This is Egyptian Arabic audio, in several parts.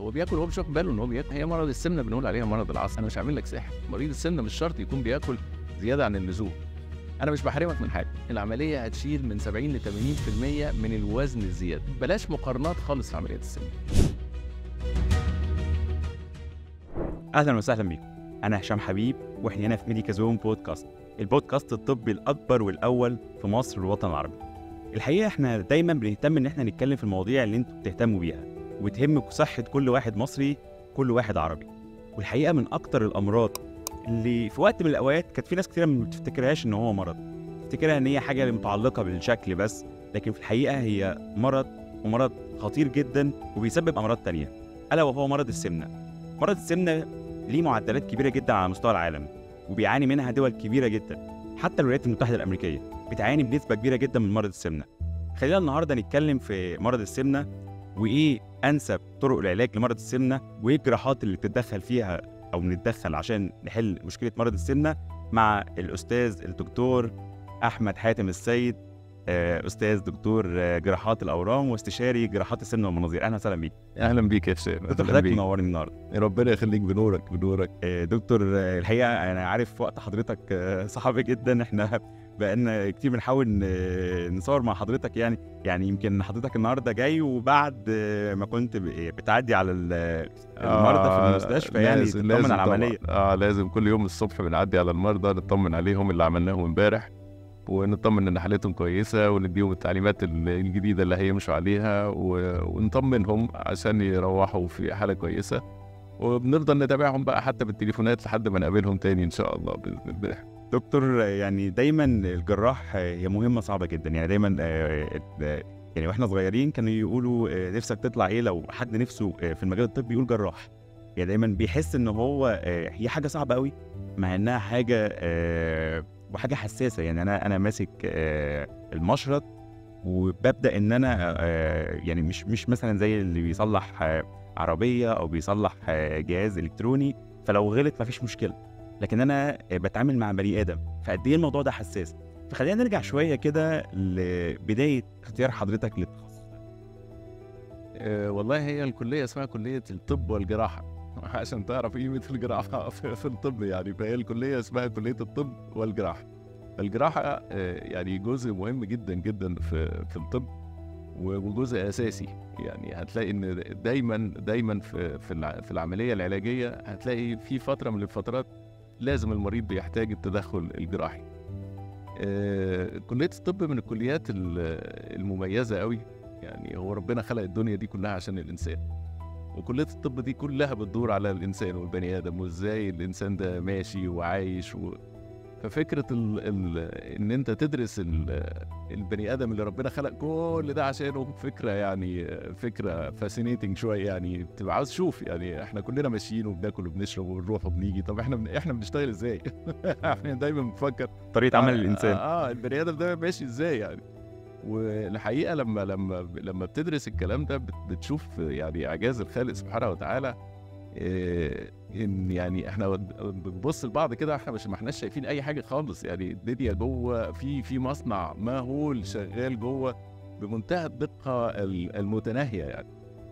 هو بياكل وهو مش واخد باله ان هو بياكل هي مرض السمنه بنقول عليها مرض العصر انا مش عامل لك سحر مريض السمنه مش شرط يكون بياكل زياده عن اللزوم انا مش بحرمك من حاجه العمليه هتشيل من 70 ل 80% من الوزن الزياده بلاش مقارنات خالص في عمليات السمنه اهلا وسهلا بيكم انا هشام حبيب واحنا هنا في ميديكا زون بودكاست البودكاست الطبي الاكبر والاول في مصر والوطن العربي الحقيقه احنا دايما بنهتم ان احنا نتكلم في المواضيع اللي انتوا بتهتموا بيها وتهم صحه كل واحد مصري كل واحد عربي والحقيقه من اكتر الامراض اللي في وقت من الاوقات كانت في ناس كتير ما بتفتكرهاش ان هو مرض تفتكرها ان هي حاجه متعلقه بالشكل بس لكن في الحقيقه هي مرض ومرض خطير جدا وبيسبب امراض تانية الا وهو مرض السمنه مرض السمنه ليه معدلات كبيره جدا على مستوى العالم وبيعاني منها دول كبيره جدا حتى الولايات المتحده الامريكيه بتعاني بنسبه كبيره جدا من مرض السمنه خلينا النهارده نتكلم في مرض السمنه وايه انسب طرق العلاج لمرض السمنه وايه الجراحات اللي بتتدخل فيها او بنتدخل عشان نحل مشكله مرض السمنه مع الاستاذ الدكتور احمد حاتم السيد آه، استاذ دكتور آه، جراحات الاورام واستشاري جراحات السمنه والمناظير اهلا وسهلا بيك اهلا بيك يا هشام دكتور أهلاً حضرتك بيك. منورني النهارده ربنا يخليك بنورك بنورك آه، دكتور آه، الحقيقه انا عارف وقت حضرتك آه، صعب جدا احنا بقالنا كتير بنحاول ن- نصور مع حضرتك يعني يعني يمكن حضرتك النهارده جاي وبعد آه، ما كنت ب- بتعدي على ال- المرضى في المستشفى يعني لازم- تطمن لازم على العمليه طبعاً. اه لازم كل يوم الصبح بنعدي على المرضى نطمن عليهم اللي عملناهم امبارح ونطمن ان حالتهم كويسه ونديهم التعليمات ال- الجديده اللي هيمشوا عليها و... ونطمنهم عشان يروحوا في حاله كويسه وبنفضل نتابعهم بقى حتى بالتليفونات لحد ما نقابلهم تاني ان شاء الله باذن الله دكتور آه، يعني دايما الجراح آه، هي مهمه صعبه جدا يعني دايما آه، آه، يعني واحنا صغيرين كانوا يقولوا آه، نفسك تطلع ايه لو حد نفسه آه، في المجال الطبي يقول جراح يعني دايما بيحس ان هو آه، هي حاجه صعبه قوي مع انها حاجه آه، وحاجه حساسه يعني انا انا ماسك آه، المشرط وببدا ان انا آه، يعني مش مش مثلا زي اللي بيصلح آه، عربيه او بيصلح آه، جهاز الكتروني فلو غلط مفيش مشكله لكن انا آه، بتعامل مع بني ادم فقد ايه الموضوع ده حساس فخلينا نرجع شويه كده لبدايه اختيار حضرتك للتخصص آه والله هي الكليه اسمها كليه الطب والجراحه عشان تعرف قيمه الجراحه في في الطب يعني فهي الكليه اسمها كليه الطب والجراحه الجراحه آه، يعني جزء مهم جدا جدا في في الطب و- وجزء اساسي يعني هتلاقي ان دايما دايما في في الع- في العمليه العلاجيه هتلاقي في فتره من الفترات لازم المريض بيحتاج التدخل الجراحي آه، كليه الطب من الكليات ال- المميزه قوي يعني هو ربنا خلق الدنيا دي كلها عشان الانسان وكليه الطب دي كلها بتدور على الانسان والبني ادم وازاي الانسان ده ماشي وعايش و... ففكره ال... ال... ان انت تدرس ال... البني ادم اللي ربنا خلق كل ده عشانه فكره يعني فكره فاسينيتنج شويه يعني بتبقى عاوز تشوف يعني احنا كلنا ماشيين وبناكل وبنشرب وبنروح وبنيجي طب احنا بن... احنا بنشتغل ازاي؟ احنا دايما بنفكر طريقه عمل آه، الانسان اه البني ادم ده ماشي ازاي يعني والحقيقه لما لما لما بتدرس الكلام ده بت- بتشوف يعني اعجاز الخالق سبحانه وتعالى إيه، ان يعني احنا بنبص لبعض كده احنا مش ما احناش شايفين اي حاجه خالص يعني الدنيا جوه في في مصنع مهول شغال جوه بمنتهى الدقه ال- المتناهيه يعني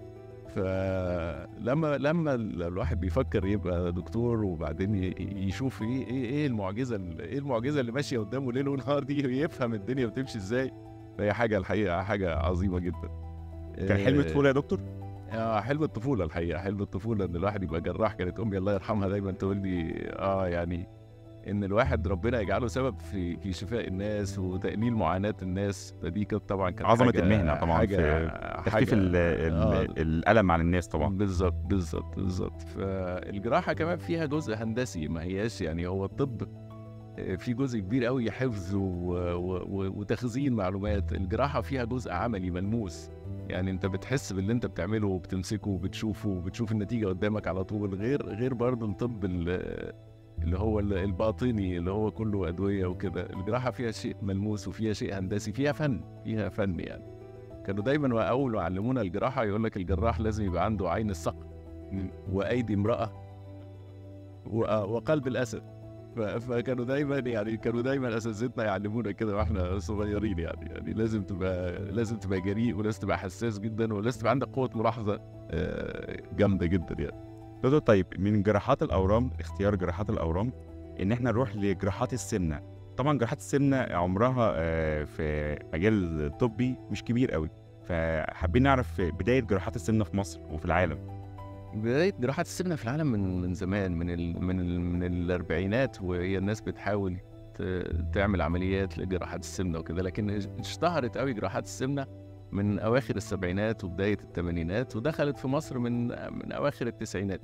فلما لما الواحد بيفكر يبقى دكتور وبعدين ي- يشوف ايه ايه ايه المعجزه ال- ايه المعجزه اللي ماشيه قدامه ليل ونهار دي يفهم الدنيا بتمشي ازاي فهي حاجه الحقيقه حاجه عظيمه جدا كان حلم آه، طفوله يا دكتور اه حلم الطفوله الحقيقه حلم الطفوله ان الواحد يبقى جراح كانت امي الله يرحمها دايما تقول لي اه يعني ان الواحد ربنا يجعله سبب في في شفاء الناس وتقليل معاناه الناس فدي كانت طبعا كانت عظمة حاجة- المهنة طبعاً حاجه في تخفيف حاجة- ال- ال- آه، الالم عن الناس طبعا بالظبط بالظبط بالظبط فالجراحه كمان فيها جزء هندسي ما هياش يعني هو الطب آه، في جزء كبير قوي حفظ و... و... و... وتخزين معلومات الجراحه فيها جزء عملي ملموس يعني انت بتحس باللي انت بتعمله وبتمسكه وبتشوفه وبتشوف النتيجه قدامك على طول غير غير برضه الطب ال- اللي هو ال- الباطني اللي هو كله ادويه وكده الجراحه فيها شيء ملموس وفيها شيء هندسي فيها فن فيها فن يعني كانوا دايما اول ما علمونا الجراحه يقول لك الجراح لازم يبقى عنده عين الصقر وايدي امراه و- وقلب الاسد ف- فكانوا دايما يعني كانوا دايما اساتذتنا يعلمونا كده واحنا صغيرين يعني يعني لازم تبقى لازم تبقى جريء ولازم تبقى حساس جدا ولازم تبقى عندك قوه ملاحظه آه، جامده جدا يعني دكتور طيب من جراحات الاورام اختيار جراحات الاورام ان احنا نروح لجراحات السمنه طبعا جراحات السمنه عمرها آه، في مجال الطبي مش كبير قوي فحابين نعرف بدايه جراحات السمنه في مصر وفي العالم بدايه جراحات السمنه في العالم من من زمان من ال من ال من الاربعينات وهي الناس بتحاول ت- تعمل عمليات لجراحات السمنه وكده لكن اشتهرت قوي جراحات السمنه من اواخر السبعينات وبدايه الثمانينات ودخلت في مصر من من اواخر التسعينات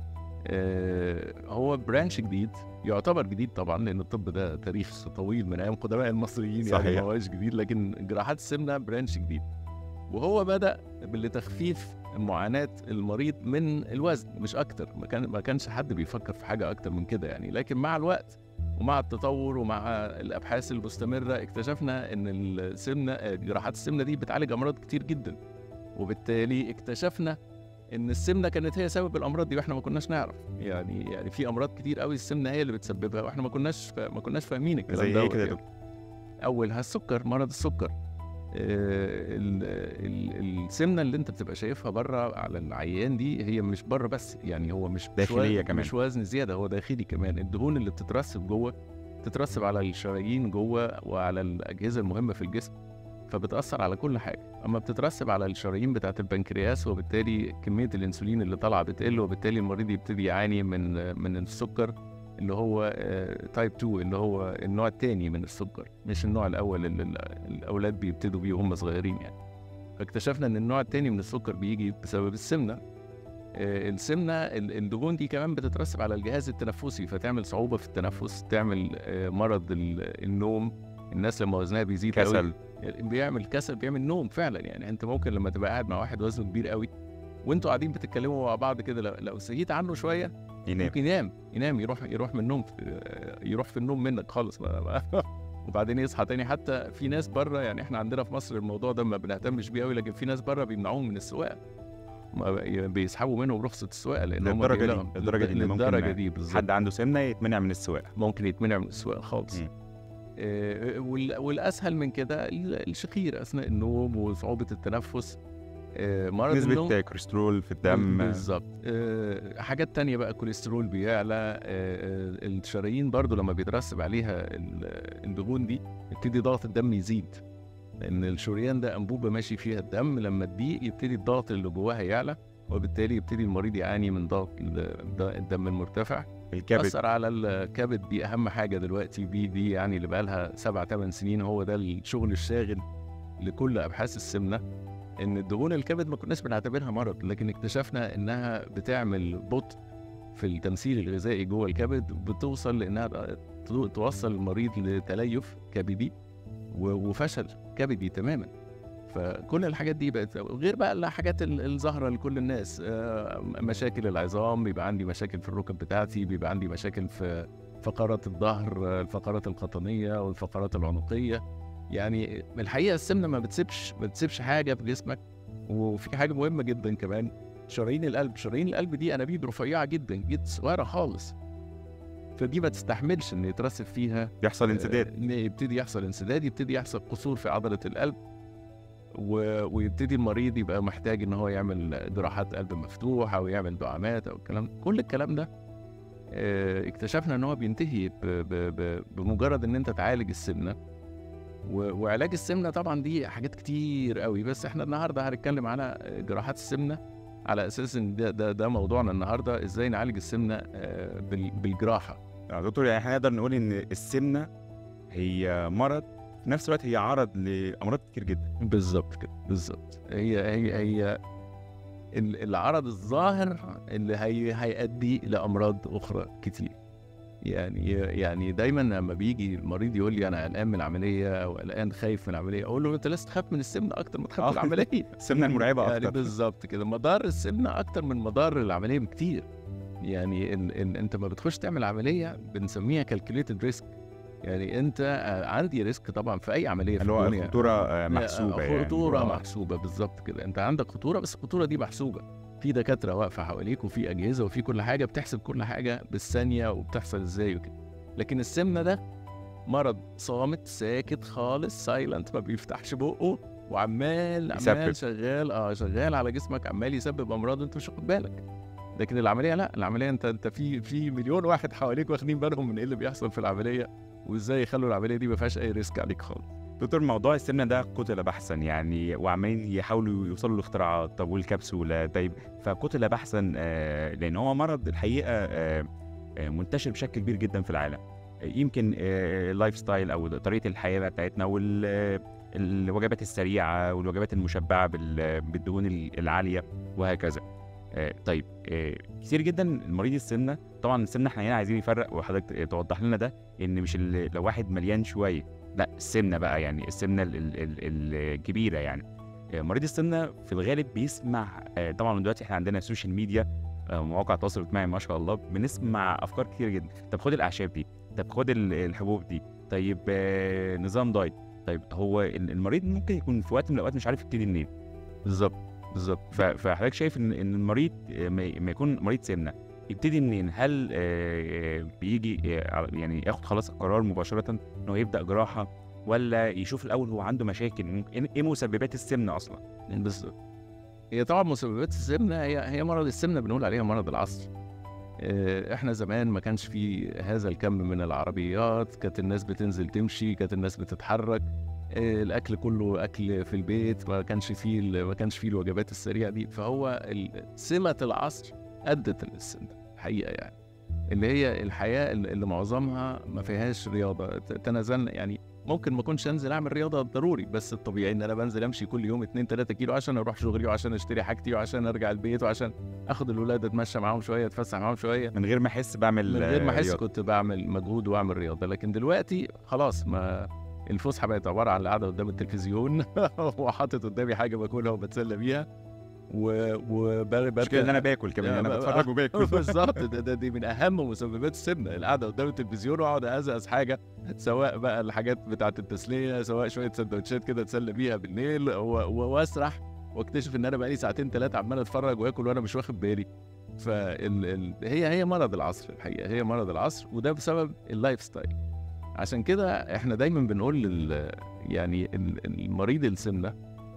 آه، هو برانش جديد يعتبر جديد طبعا لان الطب ده تاريخ طويل من ايام قدماء المصريين يعني صحيح. ما هوش جديد لكن جراحات السمنه برانش جديد وهو بدا لتخفيف معاناه المريض من الوزن مش اكتر ما كان ما كانش حد بيفكر في حاجه اكتر من كده يعني لكن مع الوقت ومع التطور ومع الابحاث المستمره اكتشفنا ان السمنه آه، جراحات السمنه دي بتعالج امراض كتير جدا وبالتالي اكتشفنا ان السمنه كانت هي سبب الامراض دي واحنا ما كناش نعرف يعني يعني في امراض كتير قوي السمنه هي اللي بتسببها واحنا ما كناش فا- ما كناش فاهمين الكلام زي ده ايه كده يا يعني. دكتور اولها السكر مرض السكر آه، ال- ال- السمنه اللي انت بتبقى شايفها بره على العيان دي هي مش بره بس يعني هو مش مش داخلية وزن- كمان. مش وزن زياده هو داخلي كمان الدهون اللي بتترسب جوه تترسب على الشرايين جوه وعلى الاجهزه المهمه في الجسم فبتاثر على كل حاجه اما بتترسب على الشرايين بتاعه البنكرياس وبالتالي كميه الانسولين اللي طالعه بتقل وبالتالي المريض يبتدي يعاني من من السكر اللي هو تايب 2 اللي هو النوع الثاني من السكر مش النوع الاول اللي ال- الاولاد بيبتدوا بيه وهم صغيرين يعني فاكتشفنا ان النوع الثاني من السكر بيجي بسبب السمنه آه، السمنه ال- الدهون دي كمان بتترسب على الجهاز التنفسي فتعمل صعوبه في التنفس تعمل آه، مرض ال- النوم الناس لما وزنها بيزيد قوي كسل بيعمل كسل بيعمل نوم فعلا يعني انت ممكن لما تبقى قاعد مع واحد وزنه كبير قوي وانتوا قاعدين بتتكلموا مع بعض كده لو, لو سهيت عنه شويه ينام ممكن ينام ينام يروح يروح من النوم يروح في النوم منك خالص ما ما وبعدين يصحى تاني حتى في ناس بره يعني احنا عندنا في مصر الموضوع ده ما بنهتمش بيه قوي لكن في ناس بره بيمنعوهم من السواقه ما بي- بيسحبوا منهم رخصه السواقه لان هم للدرجة دي- بيقولوا- للدرجة دي إن ممكن للدرجه دي بالظبط حد عنده سمنه يتمنع من السواقه ممكن يتمنع من السواقه خالص مم. آه، وال- والاسهل من كده ال- الشخير اثناء النوم وصعوبه التنفس آه، مرض النوم نسبه كوليسترول في الدم بالظبط آه، حاجات تانية بقى الكوليسترول بيعلى آه، آه، الشرايين برضو لما بيترسب عليها ال- الدهون دي يبتدي ضغط الدم يزيد لان الشريان ده انبوبه ماشي فيها الدم لما تضيق يبتدي الضغط اللي جواها يعلى وبالتالي يبتدي المريض يعاني من ضغط ال- الدم المرتفع الكبد أثر على الكبد دي أهم حاجة دلوقتي دي دي يعني اللي بقى لها سبع ثمان سنين هو ده الشغل الشاغل لكل أبحاث السمنة إن الدهون الكبد ما كناش بنعتبرها مرض لكن اكتشفنا إنها بتعمل بطء في التمثيل الغذائي جوه الكبد بتوصل لإنها تو- توصل المريض لتليف كبدي و- وفشل كبدي تماما فكل الحاجات دي بقت غير بقى الحاجات ال- الظاهره لكل الناس آه، مشاكل العظام بيبقى عندي مشاكل في الركب بتاعتي بيبقى عندي مشاكل في فقرات الظهر آه، الفقرات القطنيه والفقرات العنقيه يعني الحقيقه السمنه ما بتسيبش ما بتسيبش حاجه في جسمك وفي حاجه مهمه جدا كمان شرايين القلب شرايين القلب دي انابيب رفيعه جدا جدا صغيره خالص فدي ما تستحملش ان يترسب فيها بيحصل انسداد آه، إن يبتدي يحصل انسداد يبتدي يحصل قصور في عضله القلب و... ويبتدي المريض يبقى محتاج ان هو يعمل جراحات قلب مفتوح او يعمل دعامات او الكلام كل الكلام ده آه، اكتشفنا ان هو بينتهي ب... ب... ب... بمجرد ان انت تعالج السمنه و... وعلاج السمنه طبعا دي حاجات كتير قوي بس احنا النهارده هنتكلم على جراحات السمنه على اساس ان ده ده, ده موضوعنا النهارده ازاي نعالج السمنه آه، بال... بالجراحه يا دكتور يعني احنا نقدر نقول ان السمنه هي مرض في نفس الوقت هي عرض لامراض كتير جدا بالظبط كده بالظبط هي هي هي ال- العرض الظاهر اللي هي هيؤدي لامراض اخرى كتير يعني يعني دايما لما بيجي المريض يقول لي انا قلقان من العمليه او قلقان خايف من العمليه اقول له انت لازم تخاف من السمنه اكتر ما تخاف من آه. العمليه السمنه المرعبه يعني اكتر بالظبط كده مدار السمنه اكتر من مدار العمليه بكتير يعني ال ال انت ما بتخش تعمل عمليه بنسميها كالكوليتد ريسك يعني انت آه، عندي ريسك طبعا في اي عمليه في اللي هو الدنيا. الخطوره آه، محسوبه يعني خطورة آه. محسوبة بالظبط كده انت عندك خطورة بس الخطورة دي محسوبة في دكاترة واقفة حواليك وفي أجهزة وفي كل حاجة بتحسب كل حاجة بالثانية وبتحصل ازاي وكده لكن السمنة ده مرض صامت ساكت خالص سايلنت ما بيفتحش بقه وعمال يسبب. عمال شغال اه شغال على جسمك عمال يسبب امراض انت مش واخد بالك لكن العمليه لا العمليه انت انت في في مليون واحد حواليك واخدين بالهم من ايه اللي بيحصل في العمليه وازاي يخلوا العمليه دي ما فيهاش اي ريسك عليك خالص دكتور موضوع السمنه ده قتل بحثا يعني وعمالين يحاولوا يوصلوا لاختراعات طب والكبسوله طيب فقتل بحثا آه، لان هو مرض الحقيقه آه، آه، منتشر بشكل كبير جدا في العالم آه، يمكن آه، اللايف ستايل او طريقه الحياه بقى بتاعتنا والوجبات السريعه والوجبات المشبعه بال- بالدهون العاليه وهكذا آه، طيب آه، كتير جدا مريض السمنه طبعا السمنه احنا هنا عايزين نفرق وحضرتك توضح لنا ده ان مش ال- لو واحد مليان شويه لا السمنه بقى يعني السمنه ال- ال- ال- الكبيره يعني آه، مريض السمنه في الغالب بيسمع آه، طبعا دلوقتي احنا عندنا السوشيال ميديا آه، مواقع التواصل الاجتماعي ما شاء الله بنسمع افكار كتير جدا طب خد الاعشاب دي طب خد ال- الحبوب دي طيب آه، نظام دايت طيب هو ال- المريض ممكن يكون في وقت من الاوقات مش عارف يبتدي منين بالظبط بالظبط ف- فحضرتك شايف ان ان المريض آه، ما ما يكون مريض سمنه يبتدي منين؟ هل آه، بيجي آه، يعني ياخد خلاص القرار مباشره انه يبدا جراحه ولا يشوف الاول هو عنده مشاكل ممكن- ايه مسببات السمنه اصلا؟ بالظبط هي طبعا مسببات السمنه هي هي مرض السمنه بنقول عليها مرض العصر آه، احنا زمان ما كانش في هذا الكم من العربيات كانت الناس بتنزل تمشي كانت الناس بتتحرك آه، الاكل كله اكل في البيت ما كانش فيه ال- ما كانش فيه الوجبات السريعه دي فهو ال- سمه العصر ادت للسمنه الحقيقه يعني اللي هي الحياه اللي اللي معظمها ما فيهاش رياضه ت- تنازلنا يعني ممكن ما اكونش انزل اعمل رياضه ضروري بس الطبيعي ان انا بنزل امشي كل يوم 2 3 كيلو عشان اروح شغلي وعشان اشتري حاجتي وعشان ارجع البيت وعشان اخد الولاد اتمشى معاهم شويه اتفسح معاهم شويه من غير ما احس بعمل من غير ما آه، احس رياضة. كنت بعمل مجهود واعمل رياضه لكن دلوقتي خلاص ما الفسحه بقت عباره عن القعده قدام التلفزيون وحاطط قدامي حاجه باكلها وبتسلى بيها و وبركب مشكلة ان انا باكل كمان لا، انا بقى- بتفرج وباكل بالظبط ده, ده دي من اهم مسببات السمنه القعده قدام التلفزيون واقعد ازقز حاجه سواء بقى الحاجات بتاعه التسليه سواء شويه سندوتشات كده اتسلى بيها بالليل و- و- واسرح واكتشف ان انا بقالي ساعتين ثلاثه عمال اتفرج واكل وانا مش واخد بالي فال ال... هي هي مرض العصر الحقيقه هي مرض العصر وده بسبب اللايف ستايل عشان كده احنا دايما بنقول لل... يعني ال- المريض السمنه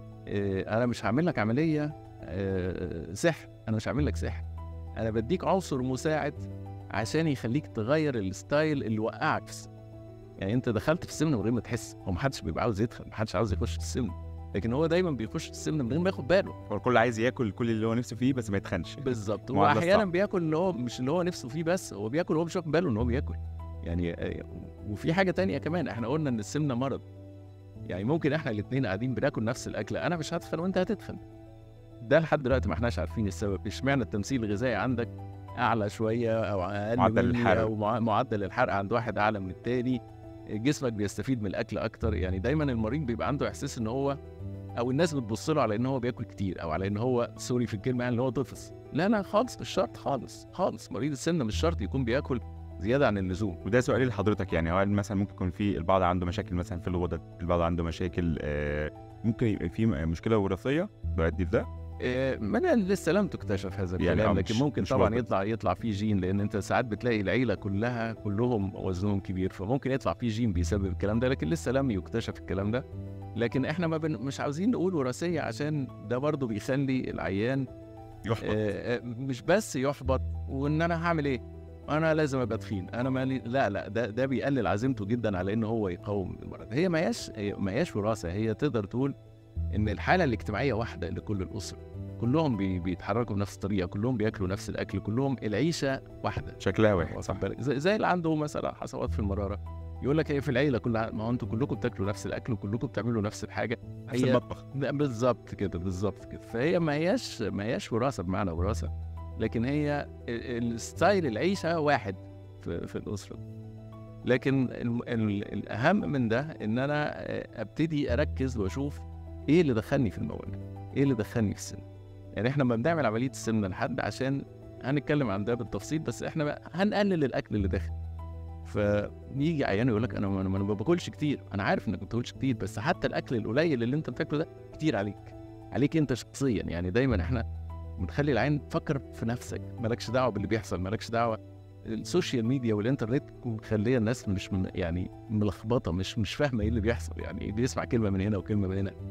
اه انا مش هعمل لك عمليه اه سحر انا مش هعمل لك سحر انا بديك عنصر مساعد عشان يخليك تغير الستايل اللي وقعك في السمنه يعني انت دخلت في السمنه من غير ما تحس هو محدش بيبقى عاوز يدخل محدش عاوز يخش في السمنه لكن هو دايما بيخش في السمنه من غير ما ياخد باله هو الكل عايز ياكل كل اللي هو نفسه فيه بس ما يتخنش بالظبط معادلة واحيانا صعبة. بياكل اللي هو مش اللي هو نفسه فيه بس هو بياكل وهو مش واخد باله ان هو بياكل يعني آه، وفي حاجه تانية كمان احنا قلنا ان السمنه مرض يعني ممكن احنا الاثنين قاعدين بناكل نفس الاكل انا مش هتخن وانت هتتخن ده لحد دلوقتي ما احناش عارفين السبب اشمعنى التمثيل الغذائي عندك اعلى شويه او اقل معدل مني الحرق. او مع- معدل الحرق عند واحد اعلى من التاني جسمك بيستفيد من الاكل اكتر يعني دايما المريض بيبقى عنده احساس ان هو او الناس بتبص له على ان هو بياكل كتير او على ان هو سوري في الكلمه يعني ان هو طفس لا لا خالص مش شرط خالص خالص مريض السمنه مش شرط يكون بياكل زياده عن اللزوم وده سؤالي لحضرتك يعني هو مثلا ممكن يكون في البعض عنده مشاكل مثلا في الغدد البعض عنده مشاكل آه، ممكن يبقى في م- مشكله وراثيه بيؤدي لده إيه، ما أنا لسه لم تكتشف هذا يعني الكلام آه، لكن مش- ممكن مش طبعا واضح. يطلع يطلع فيه جين لان انت ساعات بتلاقي العيله كلها كلهم وزنهم كبير فممكن يطلع فيه جين بيسبب الكلام ده لكن لسه لم يكتشف الكلام ده لكن احنا ما بن... مش عاوزين نقول وراثيه عشان ده برضه بيخلي العيان يحبط آه، آه، مش بس يحبط وان انا هعمل ايه انا لازم ابقى تخين انا مالي لا لا ده ده بيقلل عزيمته جدا على ان هو يقاوم المرض هي ما هياش هي ما هياش وراثه هي تقدر تقول ان الحاله الاجتماعيه واحده لكل الاسره كلهم بي بيتحركوا بنفس الطريقه كلهم بياكلوا نفس الاكل كلهم العيشه واحده شكلها واحد واخد صح بالك زي, زي اللي عنده مثلا حصوات في المراره يقول لك هي في العيله كلها ما هو انتوا كلكم بتاكلوا نفس الاكل وكلكم بتعملوا نفس الحاجه نفس هي- المطبخ لا بالظبط كده بالظبط كده فهي ما هياش ما هياش وراثه بمعنى وراثه لكن هي ال- الستايل العيشه واحد في, في الاسره لكن ال ال الاهم من ده ان انا ابتدي اركز واشوف ايه اللي دخلني في الموال ايه اللي دخلني في السن يعني احنا لما بنعمل عمليه السمنه لحد عشان هنتكلم عن ده بالتفصيل بس احنا بقى هنقلل الاكل اللي داخل فيجي عيان يقول لك انا انا أنا ما باكلش كتير انا عارف انك ما بتاكلش كتير بس حتى الاكل القليل اللي انت بتاكله ده كتير عليك عليك انت شخصيا يعني دايما احنا بنخلي العين تفكر في نفسك مالكش دعوه باللي بيحصل مالكش دعوه السوشيال ميديا والانترنت مخليه الناس مش من يعني ملخبطه مش مش فاهمه ايه اللي بيحصل يعني بيسمع كلمه من هنا وكلمه من هنا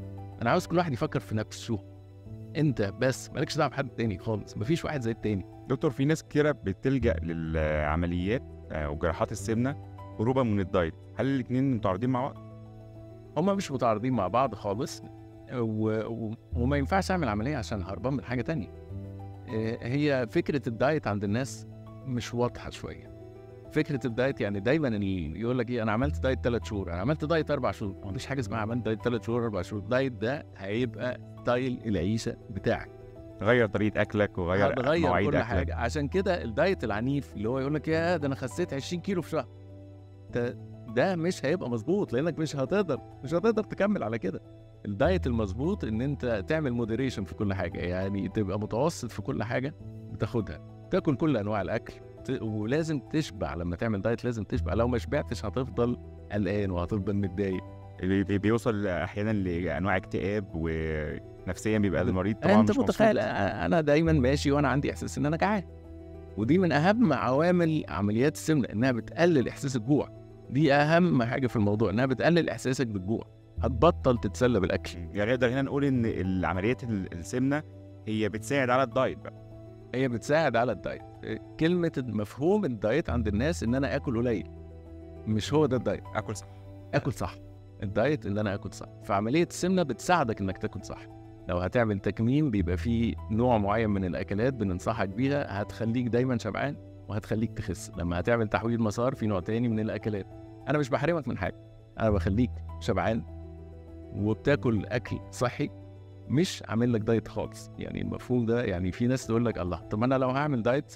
انا عاوز كل واحد يفكر في نفسه انت بس مالكش دعوه بحد تاني خالص مفيش واحد زي التاني دكتور في ناس كتيرة بتلجأ للعمليات آه، وجراحات السمنة هروبا من الدايت هل الاتنين متعارضين مع بعض؟ هما مش متعارضين مع بعض خالص و... و... وما ينفعش اعمل عمليه عشان هربان من حاجه تانية آه، هي فكره الدايت عند الناس مش واضحه شويه فكره الدايت يعني دايما اللي يقول لك ايه انا عملت دايت ثلاث شهور انا عملت دايت اربع شهور ما فيش حاجه اسمها عملت دايت ثلاث شهور اربع شهور الدايت ده هيبقى ستايل العيشه بتاعك غير طريقة أكلك وغير هتغير مواعيد كل أكلك حاجه عشان كده الدايت العنيف اللي هو يقول لك يا ده انا خسيت 20 كيلو في شهر ده ده مش هيبقى مظبوط لانك مش هتقدر مش هتقدر تكمل على كده الدايت المظبوط ان انت تعمل مودريشن في كل حاجه يعني تبقى متوسط في كل حاجه بتاخدها تاكل كل انواع الاكل ت- ولازم تشبع لما تعمل دايت لازم تشبع لو ما شبعتش هتفضل قلقان وهتفضل متضايق بي- بي- بيوصل أحيانا لأنواع اكتئاب ونفسيا بيبقى المريض طبعا انت مش مبسوط. متخيل انا دايما ماشي وانا عندي احساس ان انا جعان ودي من اهم عوامل عمليات السمنه انها بتقلل احساس الجوع دي اهم حاجه في الموضوع انها بتقلل احساسك بالجوع هتبطل تتسلى بالاكل يعني نقدر هنا نقول إن العمليات ال- السمنة هي بتساعد على الدايت بقى هي بتساعد على الدايت كلمه مفهوم الدايت عند الناس ان انا اكل قليل مش هو ده الدايت آكل صح اكل صح الدايت ان انا اكل صح فعمليه السمنه بتساعدك انك تاكل صح لو هتعمل تكميم بيبقى فيه نوع معين من الاكلات بننصحك بيها هتخليك دايما شبعان وهتخليك تخس لما هتعمل تحويل مسار في نوع تاني من الاكلات انا مش بحرمك من حاجه انا بخليك شبعان وبتاكل اكل صحي مش عامل لك دايت خالص يعني المفهوم ده يعني في ناس تقول لك الله طب انا لو هعمل دايت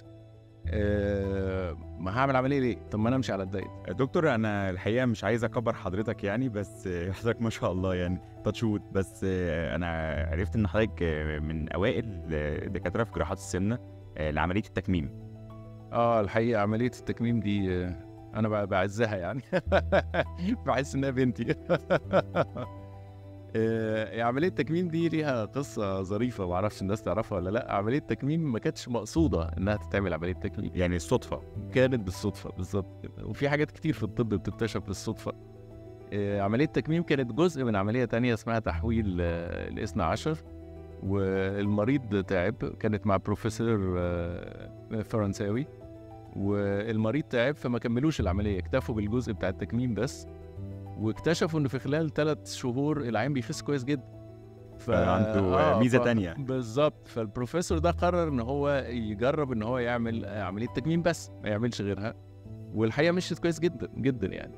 آه ما هعمل عمليه ليه طب ما انا امشي على الدايت دكتور انا الحقيقه مش عايز اكبر حضرتك يعني بس حضرتك ما شاء الله يعني تاتشوت بس انا عرفت ان حضرتك من اوائل دكاتره في جراحات السمنه لعمليه التكميم اه الحقيقه عمليه التكميم دي آه، انا ب- بعزها يعني بحس انها بنتي آه، عمليه التكميم دي ليها قصه ظريفه ما اعرفش الناس تعرفها ولا لا عمليه التكميم ما كانتش مقصوده انها تتعمل عمليه تكميم يعني الصدفه كانت بالصدفه بالظبط كده وفي حاجات كتير في الطب بتكتشف بالصدفه آه، عملية التكميم كانت جزء من عملية تانية اسمها تحويل آه، الاثنى عشر والمريض تعب كانت مع بروفيسور آه، فرنساوي والمريض تعب فما كملوش العملية اكتفوا بالجزء بتاع التكميم بس واكتشفوا ان في خلال ثلاث شهور العين بيخس كويس جدا ف... عنده ميزة تانية. بالظبط فالبروفيسور ده قرر ان هو يجرب ان هو يعمل آه، عمليه تكميم بس ما يعملش غيرها والحقيقه مشيت كويس جدا جدا يعني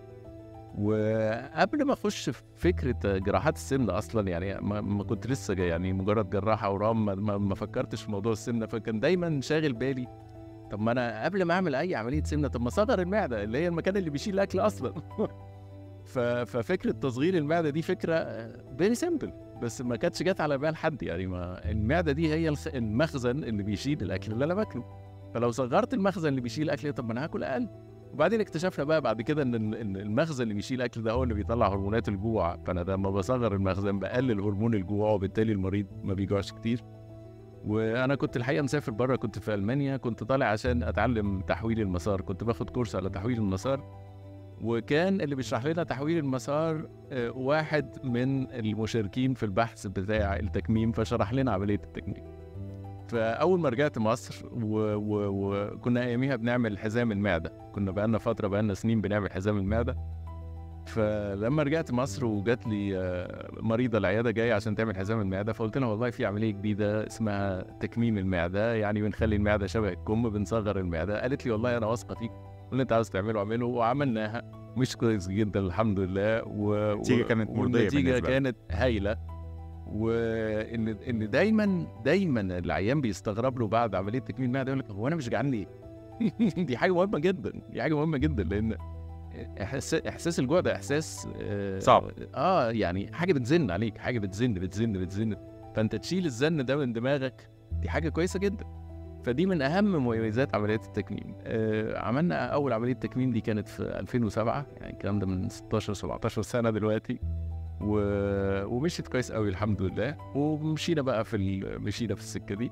وقبل ما اخش في فكره جراحات السمنه اصلا يعني ما, ما كنت لسه جاي يعني مجرد جراح اورام ما, ما, ما فكرتش في موضوع السمنه فكان دايما شاغل بالي طب ما انا قبل ما اعمل اي عمليه سمنه طب ما اصغر المعده اللي هي المكان اللي بيشيل الاكل اصلا ف- ففكره تصغير المعده دي فكره فيري سيمبل بس ما كانتش جت على بال حد يعني ما المعده دي هي الخ- المخزن اللي بيشيل الاكل اللي انا باكله فلو صغرت المخزن اللي بيشيل الاكل طب ما انا هاكل اقل وبعدين اكتشفنا بقى بعد كده ان ال- إن المخزن اللي بيشيل الاكل ده هو اللي بيطلع هرمونات الجوع فانا لما بصغر المخزن بقلل هرمون الجوع وبالتالي المريض ما بيجوعش كتير وانا كنت الحقيقه مسافر بره كنت في المانيا كنت طالع عشان اتعلم تحويل المسار كنت باخد كورس على تحويل المسار وكان اللي بيشرح لنا تحويل المسار آه، واحد من المشاركين في البحث بتاع التكميم فشرح لنا عمليه التكميم فاول ما رجعت مصر وكنا و... وكنا اياميها بنعمل حزام المعده كنا بقالنا فتره بقالنا سنين بنعمل حزام المعده فلما رجعت مصر وجات لي آه، مريضه العياده جايه عشان تعمل حزام المعده فقلت لها والله في عمليه جديده اسمها تكميم المعده يعني بنخلي المعده شبه الكم بنصغر المعده قالت لي والله انا واثقه فيك واللي انت عاوز تعمله اعمله وعملناها مش كويس جدا الحمد لله و... النتيجة كانت مرضية والنتيجه بالنسبة لك. كانت هايله وان ان دايما دايما العيان بيستغرب له بعد عمليه تكميم المعده يقول لك هو انا مش جعان ليه؟ دي حاجه مهمه جدا دي حاجه مهمه جدا لان احساس احساس الجوع ده احساس آه، صعب. اه يعني حاجه بتزن عليك حاجه بتزن بتزن بتزن فانت تشيل الزن ده من دماغك دي حاجه كويسه جدا فدي من اهم مميزات عمليات التكميم آه عملنا اول عمليه تكميم دي كانت في 2007 يعني الكلام ده من 16 17 سنه دلوقتي و... ومشيت كويس قوي الحمد لله ومشينا بقى في ال... مشينا في السكه دي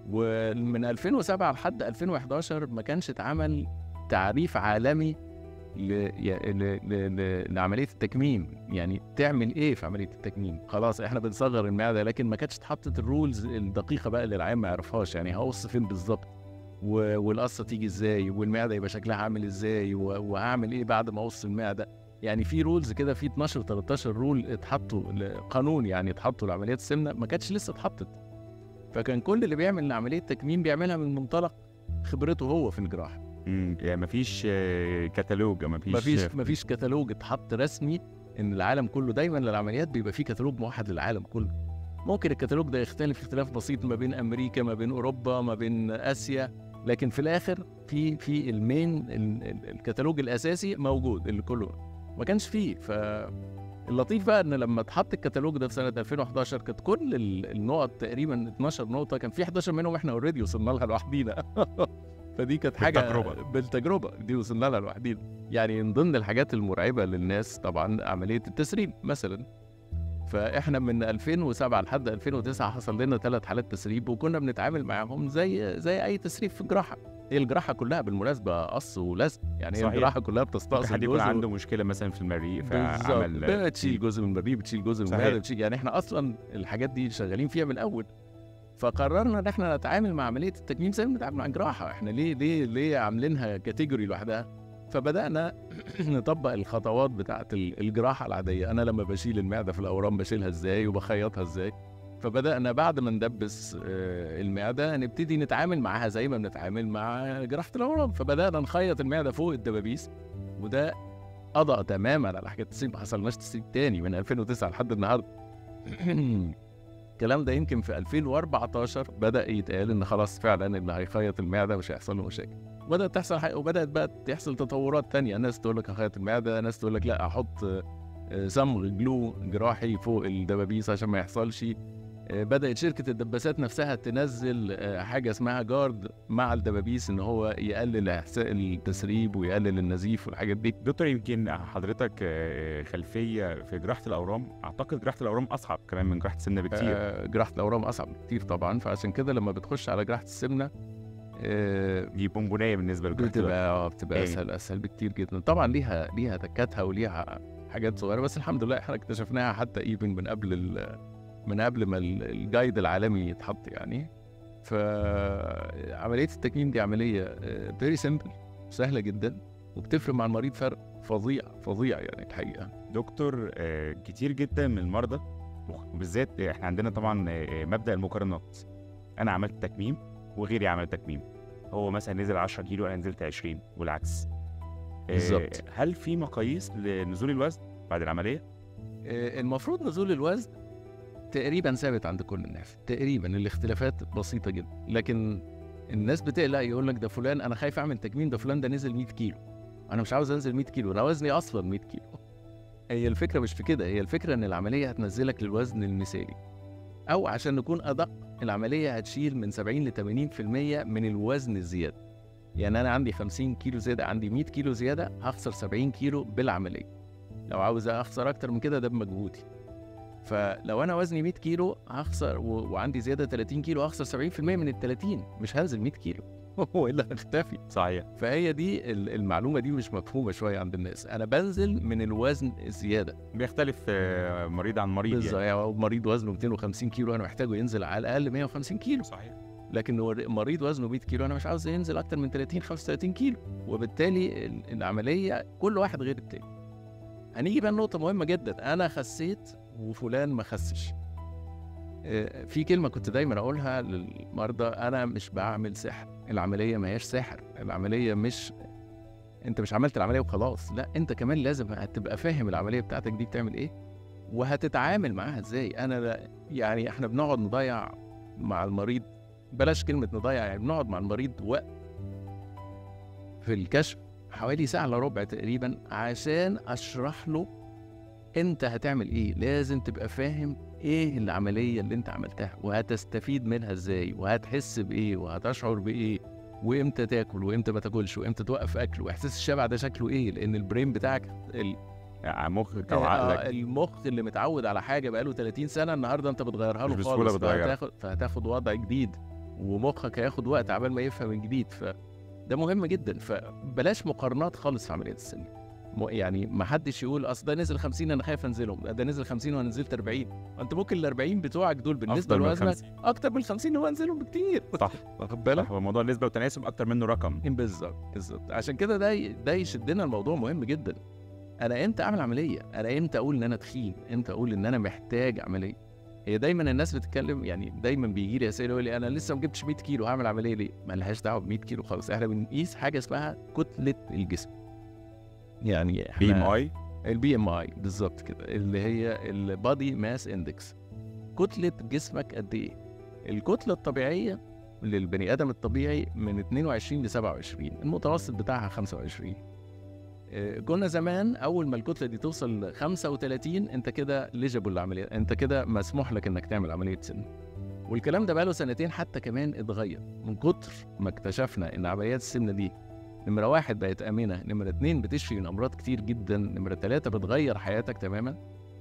ومن 2007 لحد 2011 ما كانش اتعمل تعريف عالمي ل... ي- ل... ل... ل... لعمليه التكميم يعني تعمل ايه في عمليه التكميم خلاص احنا بنصغر المعده لكن ما كانتش اتحطت الرولز الدقيقه بقى اللي العيان ما يعرفهاش يعني هقص فين بالظبط و... والقصه تيجي ازاي والمعده يبقى شكلها عامل ازاي و... وهعمل ايه بعد ما اقص المعده يعني في رولز كده في 12 13 رول اتحطوا قانون يعني اتحطوا لعمليات السمنه ما كانتش لسه اتحطت فكان كل اللي بيعمل عمليه تكميم بيعملها من منطلق خبرته هو في الجراحه مم. يعني مفيش آه، كتالوج مفيش مفيش مفيش كتالوج اتحط رسمي ان العالم كله دايما للعمليات بيبقى فيه كتالوج موحد للعالم كله ممكن الكتالوج ده يختلف اختلاف بسيط ما بين امريكا ما بين اوروبا ما بين اسيا لكن في الاخر في في المين ال- ال- الكتالوج الاساسي موجود اللي كله ما كانش فيه ف اللطيف بقى ان لما اتحط الكتالوج ده في سنه 2011 كانت كل ال- النقط تقريبا 12 نقطه كان في 11 منهم احنا اوريدي وصلنا لها لوحدينا فدي كانت حاجه بالتجربة. بالتجربه دي وصلنا لها لوحدينا يعني من ضمن الحاجات المرعبه للناس طبعا عمليه التسريب مثلا فاحنا من 2007 لحد 2009 حصل لنا ثلاث حالات تسريب وكنا بنتعامل معاهم زي زي اي تسريب في الجراحه هي الجراحه كلها بالمناسبه قص ولزق يعني هي صحيح. الجراحه كلها ممكن بتستأصل حد يكون جزء عنده مشكله مثلا في المريء بالظبط فعمل بتشيل جزء من المريء بتشيل جزء من صحيح. المعده بتشيل يعني احنا اصلا الحاجات دي شغالين فيها من الاول فقررنا ان احنا نتعامل مع عمليه التكميم زي ما بنتعامل مع الجراحه احنا ليه ليه ليه عاملينها كاتيجوري لوحدها فبدانا نطبق الخطوات بتاعه ال- الجراحه العاديه انا لما بشيل المعده في الاورام بشيلها ازاي وبخيطها ازاي فبدانا بعد ما ندبس آه، المعده نبتدي نتعامل معاها زي ما بنتعامل مع جراحه الاورام فبدانا نخيط المعده فوق الدبابيس وده قضى تماما على حكايه التسريب ما حصلناش تسريب تاني من 2009 لحد النهارده الكلام ده يمكن في 2014 بدا يتقال ان خلاص فعلا اللي هيخيط المعده مش هيحصل له مشاكل بدات تحصل حاجة وبدات بقى تحصل تطورات تانية ناس تقول لك هخيط المعده ناس تقول لك لا احط آه، صمغ جلو جراحي فوق الدبابيس عشان ما يحصلش آه، بدات شركه الدباسات نفسها تنزل آه، حاجه اسمها جارد مع الدبابيس ان هو يقلل احساء التسريب ويقلل النزيف والحاجات دي دكتور يمكن حضرتك آه، خلفيه في جراحه الاورام اعتقد جراحه الاورام اصعب كمان من جراحه السمنه بكتير آه، جراحه الاورام اصعب كتير طبعا فعشان كده لما بتخش على جراحه السمنه آه، دي بونبونيه بالنسبه لجراحه الأورام. بتبقى آه، بتبقى إيه. اسهل اسهل بكتير جدا طبعا ليها ليها تكاتها وليها حاجات صغيره بس الحمد لله احنا اكتشفناها حتى ايفن من قبل ال- من قبل ما ال- الجايد العالمي يتحط يعني فعمليه التكميم دي عمليه فيري سيمبل سهله جدا وبتفرق مع المريض فرق فظيع فظيع يعني الحقيقه دكتور آه، كتير جدا من المرضى وبالذات احنا عندنا طبعا آه، مبدا المقارنات انا عملت تكميم وغيري عمل تكميم هو مثلا نزل 10 كيلو انا نزلت 20 والعكس آه، بالظبط. هل في مقاييس لنزول الوزن بعد العمليه آه، المفروض نزول الوزن تقريبا ثابت عند كل الناس تقريبا الاختلافات بسيطه جدا لكن الناس بتقلق يقول لك ده فلان انا خايف اعمل تكميم ده فلان ده نزل 100 كيلو انا مش عاوز انزل 100 كيلو انا وزني اصلا 100 كيلو هي الفكره مش في كده هي الفكره ان العمليه هتنزلك للوزن المثالي او عشان نكون ادق العمليه هتشيل من 70 ل 80% من الوزن الزياده يعني انا عندي 50 كيلو زياده عندي 100 كيلو زياده هخسر 70 كيلو بالعمليه لو عاوز اخسر اكتر من كده ده بمجهودي فلو انا وزني 100 كيلو هخسر و... وعندي زياده 30 كيلو هخسر 70% من ال 30 مش هنزل 100 كيلو هو الا هختفي صحيح فهي دي ال- المعلومه دي مش مفهومه شويه عند الناس انا بنزل من الوزن الزياده بيختلف آه، مريض عن مريض بالظبط يعني يعني مريض وزنه 250 كيلو انا محتاجه ينزل على الاقل 150 كيلو صحيح لكن ور- مريض وزنه 100 كيلو انا مش عاوز ينزل اكتر من 30 35 كيلو وبالتالي ال- العمليه كل واحد غير التاني هنيجي بقى لنقطه مهمه جدا انا خسيت وفلان ما خسش آه، في كلمه كنت دايما اقولها للمرضى انا مش بعمل سحر العمليه ما هياش سحر العمليه مش انت مش عملت العمليه وخلاص لا انت كمان لازم هتبقى فاهم العمليه بتاعتك دي بتعمل ايه وهتتعامل معاها ازاي انا لا- يعني احنا بنقعد نضيع مع المريض بلاش كلمه نضيع يعني بنقعد مع المريض وقت في الكشف حوالي ساعه الا ربع تقريبا عشان اشرح له انت هتعمل ايه لازم تبقى فاهم ايه العمليه اللي انت عملتها وهتستفيد منها ازاي وهتحس بايه وهتشعر بايه وامتى تاكل وامتى ما تاكلش وامتى توقف اكل واحساس الشبع ده شكله ايه لان البرين بتاعك ال- يعني مخك او آه، عقلك المخ اللي متعود على حاجه بقاله 30 سنه النهارده انت بتغيرها له مش بسهولة خالص بتغيرها. فهتاخد فهتاخد وضع جديد ومخك هياخد وقت عبال ما يفهم الجديد فده مهم جدا فبلاش مقارنات خالص في عمليه السن م- يعني ما حدش يقول اصل ده نزل 50 انا خايف انزلهم لا ده نزل 50 وانا نزلت 40 انت ممكن ال 40 بتوعك دول بالنسبه أفضل من لوزنك 50. اكتر من ال 50 اللي هو انزلهم بكتير صح واخد بالك؟ هو موضوع النسبه والتناسب اكتر منه رقم بالظبط بالظبط عشان كده ده ي- ده يشدنا الموضوع مهم جدا انا امتى اعمل عمليه انا امتى اقول ان انا تخين امتى اقول ان انا محتاج عمليه هي دايما الناس بتتكلم يعني دايما بيجي لي اسئله يقول لي انا لسه ما جبتش 100 كيلو هعمل عمليه ليه ما لهاش دعوه ب 100 كيلو خالص احنا بنقيس حاجه اسمها كتله الجسم يعني احنا بي ام اي البي ام اي بالظبط كده اللي هي البادي ماس اندكس كتله جسمك قد ايه الكتله الطبيعيه للبني ادم الطبيعي من 22 ل 27 المتوسط بتاعها 25 آه، كنا زمان اول ما الكتله دي توصل ل 35 انت كده ليجابل للعمليه انت كده مسموح لك انك تعمل عمليه سن والكلام ده بقاله سنتين حتى كمان اتغير من كتر ما اكتشفنا ان عمليات السمنه دي نمرة واحد بقت آمنة، نمرة اتنين بتشفي من أمراض كتير جدا، نمرة تلاتة بتغير حياتك تماما،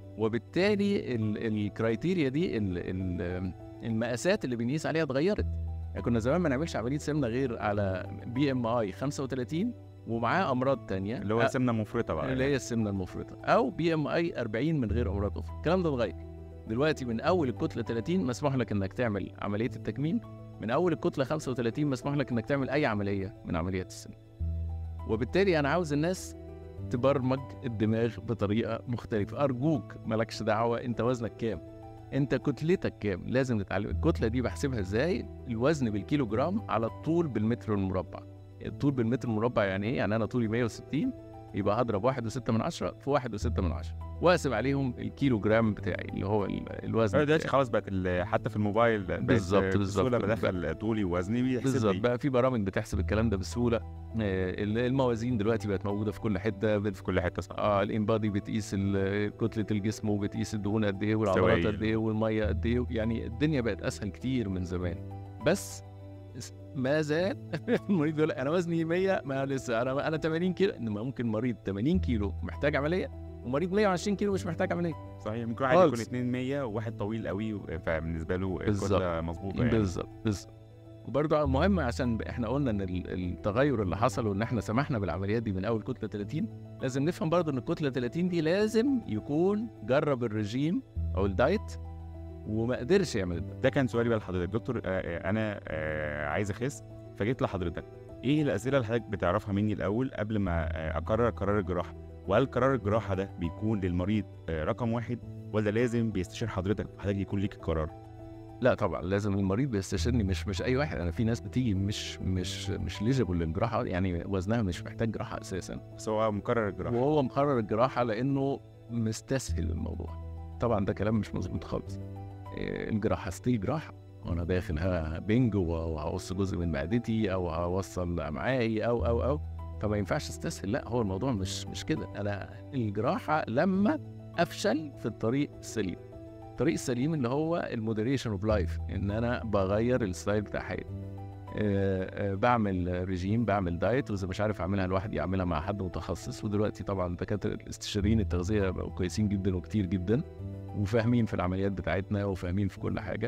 وبالتالي ال- الكرايتيريا دي ال ال المقاسات اللي بنقيس عليها اتغيرت، يعني كنا زمان ما نعملش عملية سمنة غير على بي ام اي 35 ومعاه أمراض تانية اللي هو أ- سمنه مفرطه بقى اللي هي السمنة المفرطة، أو بي ام اي 40 من غير أمراض أخرى، الكلام ده اتغير. دلوقتي من أول الكتلة 30 مسموح لك إنك تعمل عملية التكميم، من أول الكتلة 35 مسموح لك إنك تعمل أي عملية من عمليات السمنة. وبالتالي انا عاوز الناس تبرمج الدماغ بطريقه مختلفه ارجوك مالكش دعوه انت وزنك كام انت كتلتك كام لازم نتعلم الكتله دي بحسبها ازاي الوزن بالكيلو جرام على الطول بالمتر المربع الطول بالمتر المربع يعني ايه يعني انا طولي 160 يبقى هضرب واحد وستة من عشرة في واحد وستة من عشرة واقسم عليهم الكيلو جرام بتاعي اللي هو ال- الوزن أيوة دلوقتي بتاعي. خلاص بقت ال- حتى في الموبايل بقت بالظبط، بالظبط. بسهوله بدخل طولي ووزني بيحسب بالظبط لي بقى في برامج بتحسب الكلام ده بسهوله آه، الموازين دلوقتي بقت موجوده في كل حته بت- في كل حته صح اه الانبادي بتقيس ال- كتله الجسم وبتقيس الدهون قد ايه والعضلات سوائل. قد ايه والميه قد ايه يعني الدنيا بقت اسهل كتير من زمان بس اس- ما زال المريض يقول انا وزني 100 ما لسه انا انا 80 كيلو إنما ممكن مريض 80 كيلو محتاج عمليه ومريض 120 كيلو مش محتاج عمليه صحيح ممكن واحد يكون خالص. 2 100 وواحد طويل قوي فبالنسبه له بالظبط. الكتله مظبوطه يعني بالظبط بالظبط وبرضه مهم عشان احنا قلنا ان ال- التغير اللي حصل وان احنا سمحنا بالعمليات دي من اول كتله 30 لازم نفهم برضه ان الكتله 30 دي لازم يكون جرب الرجيم او الدايت وما قدرش يعمل الدايت ده كان سؤالي بقى لحضرتك دكتور آه، آه، انا آه، عايز اخس فجيت لحضرتك ايه الاسئله اللي حضرتك بتعرفها مني الاول قبل ما آه، اقرر قرار الجراحه وهل قرار الجراحه ده بيكون للمريض آه، رقم واحد ولا لازم بيستشير حضرتك حضرتك يكون ليك القرار لا طبعا لازم المريض بيستشيرني مش مش اي واحد انا في ناس بتيجي مش مش مش ليجيبل للجراحه يعني وزنها مش محتاج جراحه اساسا بس هو مقرر الجراحه وهو مقرر الجراحه لانه مستسهل الموضوع طبعا ده كلام مش مظبوط خالص إيه، الجراحه ستيل جراحه وانا داخل ها بنج وهقص جزء من معدتي او هوصل امعائي او او او فما ينفعش استسهل لا هو الموضوع مش مش كده انا الجراحه لما افشل في الطريق السليم الطريق السليم اللي هو المودريشن اوف لايف ان انا بغير الستايل بتاع حياتي آه، آه، بعمل ريجيم بعمل دايت واذا مش عارف اعملها لوحدي اعملها مع حد متخصص ودلوقتي طبعا دكاتره الاستشاريين التغذيه بقوا كويسين جدا وكتير جدا وفاهمين في العمليات بتاعتنا وفاهمين في كل حاجه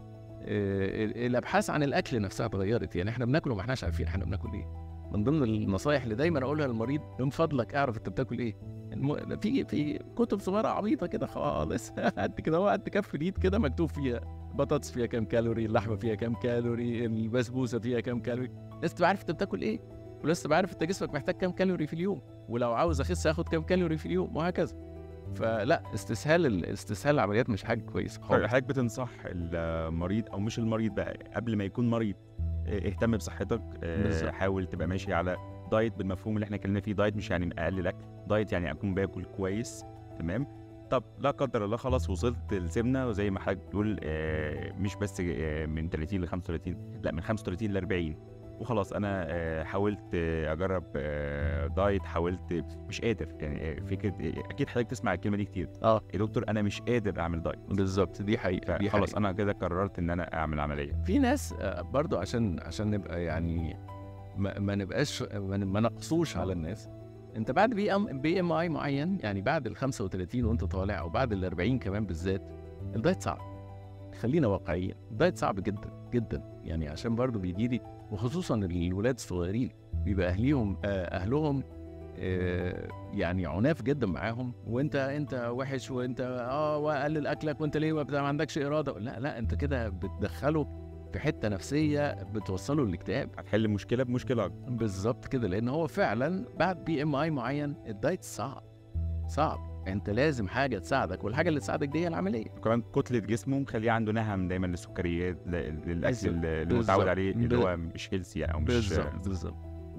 آه، ال- الابحاث عن الاكل نفسها اتغيرت يعني احنا بناكل وما احناش عارفين احنا بناكل ايه من ضمن النصايح اللي دايما اقولها للمريض من فضلك اعرف انت بتاكل ايه الم... في في كتب صغيره عبيطه كده خالص قد كده هو قد كف الايد كده مكتوب فيها البطاطس فيها كام كالوري اللحمه فيها كام كالوري البسبوسه فيها كام كالوري لازم تبقى عارف انت بتاكل ايه ولازم تبقى عارف انت جسمك محتاج كام كالوري في اليوم ولو عاوز اخس اخد كام كالوري في اليوم وهكذا فلا استسهال ال- استسهال العمليات مش حاجه كويسه طيب، خالص حضرتك بتنصح المريض او مش المريض بقى قبل ما يكون مريض آه، اهتم بصحتك آه، بالظبط. حاول تبقى ماشي على دايت بالمفهوم اللي احنا اتكلمنا فيه دايت مش يعني اقلل اكل دايت يعني اكون باكل كويس تمام طب لا قدر الله خلاص وصلت السمنه وزي ما حضرتك بتقول آه، مش بس آه، من 30 ل 35 لا من 35 ل 40 وخلاص انا آه، حاولت آه، اجرب آه، دايت حاولت مش قادر يعني آه، فكره آه، اكيد حضرتك تسمع الكلمه دي كتير اه يا دكتور انا مش قادر اعمل دايت بالظبط دي حقيقه دي خلاص حقيقة. انا كده قررت ان انا اعمل عمليه في ناس آه، برضو عشان عشان نبقى يعني ما, ما نبقاش ما ن- ما نقصوش على الناس انت بعد بي ام بي ام اي معين يعني بعد ال 35 وانت طالع او بعد ال 40 كمان بالذات الدايت صعب خلينا واقعيين الدايت صعب جدا جدا يعني عشان برضو بيجي لي وخصوصا الولاد الصغيرين بيبقى اهليهم آه، اهلهم آه، يعني عناف جدا معاهم وانت انت وحش وانت اه وقلل اكلك وانت ليه ما بت- ما عندكش اراده لا لا انت كده بتدخله في حته نفسيه بتوصله للاكتئاب هتحل مشكله بمشكله اكبر بالظبط كده لان هو فعلا بعد بي ام اي معين الدايت صعب صعب انت لازم حاجه تساعدك والحاجه اللي تساعدك دي هي العمليه وكمان كتله جسمه مخليه عنده نهم دايما للسكريات ل- للاكل بالظبط. اللي اللي بالظبط. متعود عليه اللي ب- هو مش هيلثي يعني او مش بالظبط بالظبط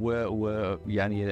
ويعني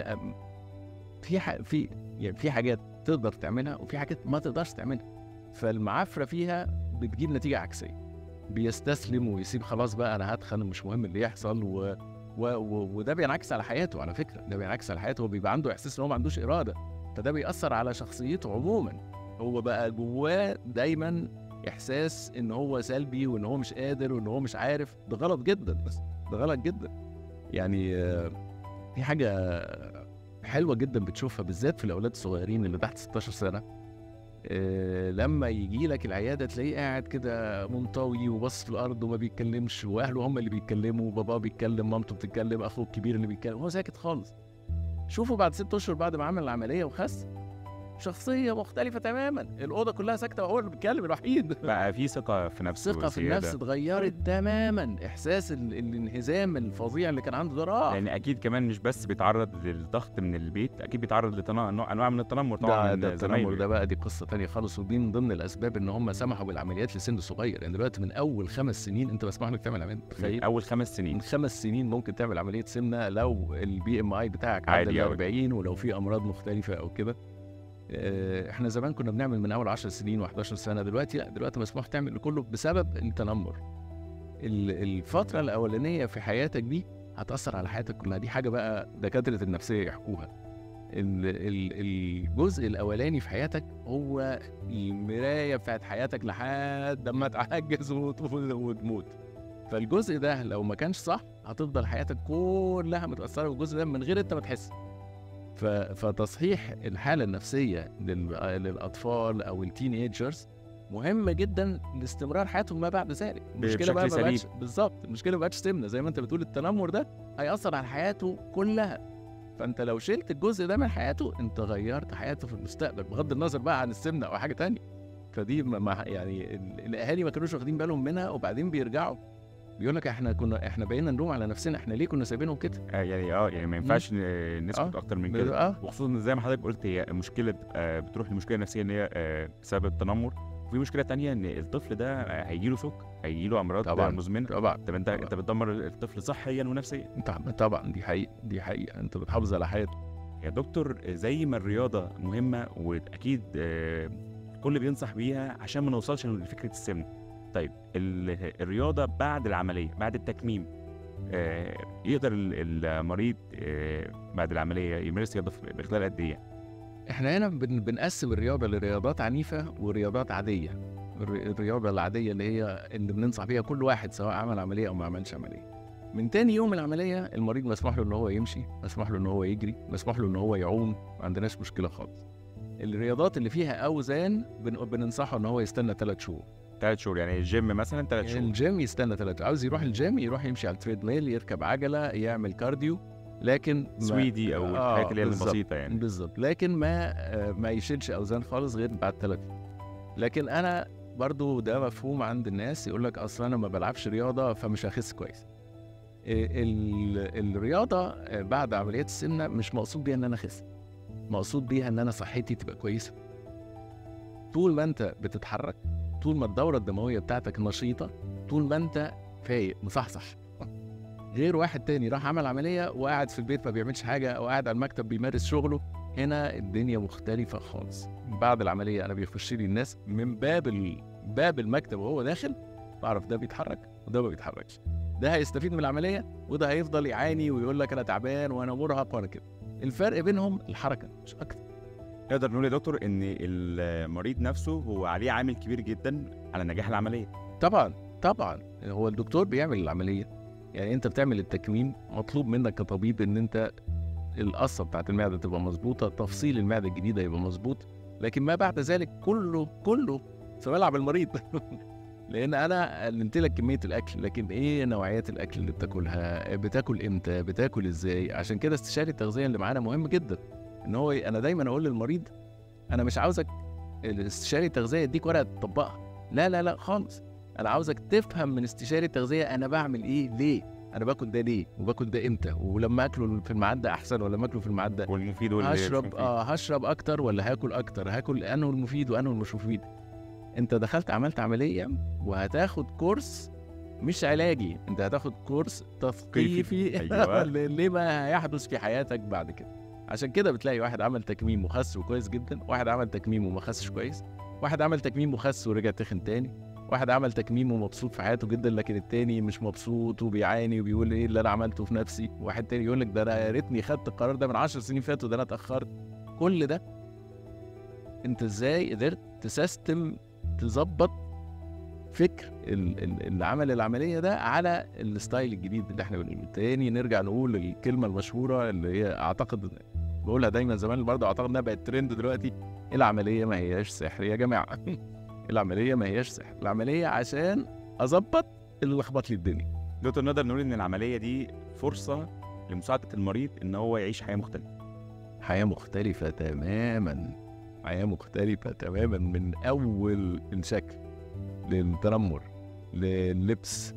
في ح... في يعني في حاجات تقدر تعملها وفي حاجات ما تقدرش تعملها فالمعافره فيها بتجيب نتيجه عكسيه بيستسلم ويسيب خلاص بقى انا هتخن مش مهم اللي يحصل و... و... و... وده بينعكس على حياته على فكره ده بينعكس على حياته وبيبقى عنده احساس ان هو ما عندوش اراده فده بيأثر على شخصيته عموما هو بقى جواه دايما احساس ان هو سلبي وان هو مش قادر وان هو مش عارف ده غلط جدا ده غلط جدا يعني آه، في حاجه حلوه جدا بتشوفها بالذات في الاولاد الصغيرين اللي تحت 16 سنه آه، لما يجي لك العياده تلاقيه قاعد كده منطوي وبص في الارض وما بيتكلمش واهله هم اللي بيتكلموا باباه بيتكلم مامته بتتكلم اخوه الكبير اللي بيتكلم هو ساكت خالص شوفوا بعد ست اشهر بعد ما عمل العمليه وخس شخصيه مختلفه تماما الاوضه كلها ساكته وهو اللي بيتكلم الوحيد بقى في ثقه في نفسه ثقه في زيادة. النفس اتغيرت تماما احساس ال- الانهزام الفظيع اللي كان عنده ده راح لان اكيد كمان مش بس بيتعرض للضغط من البيت اكيد بيتعرض لانواع انواع من التنمر طبعا ده من ده التنمر زمايله ده بقى دي قصه تانية خالص ودي من ضمن الاسباب ان هم سمحوا بالعمليات لسن صغير يعني دلوقتي من اول خمس سنين انت مسموح لك تعمل عمليه من تخيل اول خمس سنين من خمس سنين ممكن تعمل عمليه سمنه لو البي ام اي بتاعك عادي عدى ال أوي. 40 ولو في امراض مختلفه او كده آه، احنا زمان كنا بنعمل من اول 10 سنين و11 سنه دلوقتي لا دلوقتي مسموح تعمل كله بسبب التنمر ال- الفتره الاولانيه في حياتك دي هتاثر على حياتك كلها دي حاجه بقى دكاتره النفسيه يحكوها ال- ال- الجزء الاولاني في حياتك هو المرايه بتاعت حياتك لحد ما تعجز وتقول- وتموت فالجزء ده لو ما كانش صح هتفضل حياتك كلها متاثره بالجزء ده من غير انت ما تحس ف- فتصحيح الحاله النفسيه لل- للاطفال او التين ايجرز مهم جدا لاستمرار حياتهم ما بعد ذلك المشكله بقى بشكل ما بقتش بالظبط المشكله ما بقتش سمنه زي ما انت بتقول التنمر ده هيأثر على حياته كلها فانت لو شلت الجزء ده من حياته انت غيرت حياته في المستقبل بغض النظر بقى عن السمنه او حاجه تانية فدي ما- ما يعني ال- الاهالي ما كانوش واخدين بالهم منها وبعدين بيرجعوا بيقول لك احنا كنا احنا بقينا نلوم على نفسنا احنا ليه كنا سايبينهم كده آه يعني اه يعني ما ينفعش ن- نسكت آه. اكتر من كده اه وخصوصا إن زي ما حضرتك قلت هي مشكله بتبقى بتروح لمشكله نفسيه ان هي آه، بسبب التنمر وفي مشكله تانية ان الطفل ده هيجي له سكر هيجي له امراض طبعاً. مزمنه طبعا طب انت طبعاً. انت بتدمر الطفل صحيا ونفسيا طبعا طبعا دي حقيقه دي حقيقه انت بتحافظ على حياته يا دكتور زي ما الرياضه مهمه واكيد آه، الكل بينصح بيها عشان ما نوصلش لفكره السمنه طيب ال- الرياضه بعد العمليه بعد التكميم آه، يقدر ال- المريض آه، بعد العمليه يمارس رياضه في- بخلال قد ايه احنا هنا بن بنقسم الرياضه لرياضات عنيفه ورياضات عاديه الر- الرياضه العاديه اللي هي اللي بننصح بيها كل واحد سواء عمل عمليه او ما عملش عمليه من تاني يوم العمليه المريض مسموح له ان هو يمشي مسموح له ان هو يجري مسموح له ان هو يعوم ما عندناش مشكله خالص الرياضات اللي فيها اوزان بن بننصحه ان هو يستنى ثلاث شهور ثلاث شهور يعني الجيم مثلا ثلاث شهور الجيم يستنى ثلاث عاوز يروح الجيم يروح يمشي على التريد ميل يركب عجله يعمل كارديو لكن ما- سويدي او آه، الحاجات اللي هي بالظبط. البسيطه يعني بالظبط لكن ما آه، ما يشيلش اوزان خالص غير بعد ثلاث لكن انا برضو ده مفهوم عند الناس يقول لك اصلا انا ما بلعبش رياضه فمش هخس كويس آه، ال- الرياضه آه، بعد عمليات السمنه مش مقصود بيها ان انا اخس مقصود بيها ان انا صحتي تبقى كويسه طول ما انت بتتحرك طول ما الدوره الدمويه بتاعتك نشيطه طول ما انت فايق مصحصح غير واحد تاني راح عمل عمليه وقاعد في البيت ما بيعملش حاجه او قاعد على المكتب بيمارس شغله هنا الدنيا مختلفه خالص بعد العمليه انا بيخش لي الناس من باب ال... باب المكتب وهو داخل بعرف ده بيتحرك وده ما بيتحركش ده هيستفيد من العمليه وده هيفضل يعاني ويقول لك انا تعبان وانا مرهق وانا كده الفرق بينهم الحركه مش اكتر نقدر نقول يا دكتور ان المريض نفسه هو عليه عامل كبير جدا على نجاح العمليه طبعا طبعا هو الدكتور بيعمل العمليه يعني انت بتعمل التكميم مطلوب منك كطبيب ان انت القصه بتاعت المعده تبقى مظبوطه تفصيل المعده الجديده يبقى مظبوط لكن ما بعد ذلك كله كله في ملعب المريض لان انا قللت لك كميه الاكل لكن ايه نوعيات الاكل اللي بتاكلها بتاكل امتى بتاكل ازاي عشان كده استشاري التغذيه اللي معانا مهم جدا ان هو انا دايما اقول للمريض انا مش عاوزك الاستشاري التغذيه يديك ورقه تطبقها لا لا لا خالص انا عاوزك تفهم من استشاري التغذيه انا بعمل ايه ليه انا باكل ده ليه وباكل ده امتى ولما اكله في الميعاد ده احسن ولا ما اكله في الميعاد ده والمفيد واللي مش هشرب مفيد. اه هشرب اكتر ولا هاكل اكتر هاكل انه المفيد وانه المش مفيد انت دخلت عملت عمليه وهتاخد كورس مش علاجي انت هتاخد كورس تثقيفي أيوة. لما هيحدث في حياتك بعد كده عشان كده بتلاقي واحد عمل تكميم وخس وكويس جدا واحد عمل تكميم وما خسش كويس واحد عمل تكميم وخس ورجع تخن تاني واحد عمل تكميم ومبسوط في حياته جدا لكن التاني مش مبسوط وبيعاني وبيقول ايه اللي انا عملته في نفسي واحد تاني يقول لك ده انا يا ريتني خدت القرار ده من 10 سنين فاتوا ده انا اتاخرت كل ده انت ازاي قدرت تسيستم تظبط فكر ال- ال- اللي عمل العمليه ده على الستايل الجديد اللي احنا بنقوله تاني نرجع نقول الكلمه المشهوره اللي هي اعتقد بقولها دايما زمان برضه اعتقد انها بقت ترند دلوقتي العمليه ما هياش سحر يا جماعه العمليه ما هياش سحر العمليه عشان اظبط اللي لخبط لي الدنيا دكتور نقدر نقول ان العمليه دي فرصه لمساعده المريض ان هو يعيش حياه مختلفه حياه مختلفه تماما حياه مختلفه تماما من اول الشكل للتنمر لللبس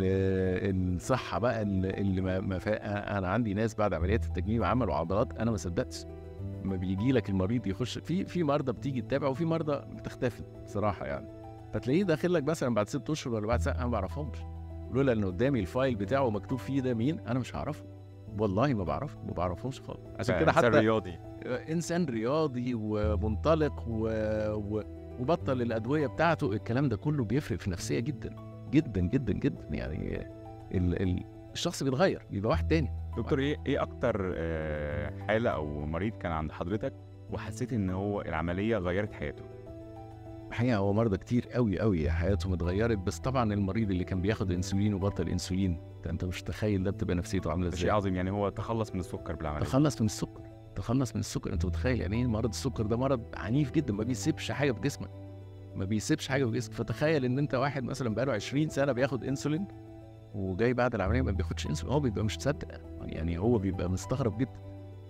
للصحه بقى اللي اللي ما ما فا... انا عندي ناس بعد عمليات التجميل عملوا عضلات انا ما صدقتش ما بيجي لك المريض يخش في في مرضى بتيجي تتابع وفي مرضى بتختفي بصراحه يعني فتلاقيه داخل لك مثلا بعد ست اشهر ولا بعد سنه انا ما بعرفهمش لولا ان قدامي الفايل بتاعه مكتوب فيه ده مين انا مش هعرفه والله ما بعرفه ما بعرفهمش خالص عشان كده إنسان حتى رياضي انسان رياضي ومنطلق و... و... وبطل الادويه بتاعته الكلام ده كله بيفرق في النفسيه جدا جدا جدا جدا يعني ال... ال... الشخص بيتغير بيبقى واحد تاني دكتور ايه ايه اكتر آه، حاله او مريض كان عند حضرتك وحسيت ان هو العمليه غيرت حياته الحقيقه هو مرضى كتير قوي قوي حياتهم اتغيرت بس طبعا المريض اللي كان بياخد انسولين وبطل انسولين ده انت مش متخيل ده بتبقى نفسيته عامله ده شيء ازاي عظيم يعني هو تخلص من السكر بالعمليه تخلص من السكر تخلص من السكر انت متخيل يعني ايه مرض السكر ده مرض عنيف جدا ما بيسيبش حاجه في جسمك ما بيسيبش حاجه في جسمك فتخيل ان انت واحد مثلا بقاله 20 سنه بياخد انسولين وجاي بعد العمليه ما بياخدش انسولين هو بيبقى مش مصدق يعني هو بيبقى مستغرب جدا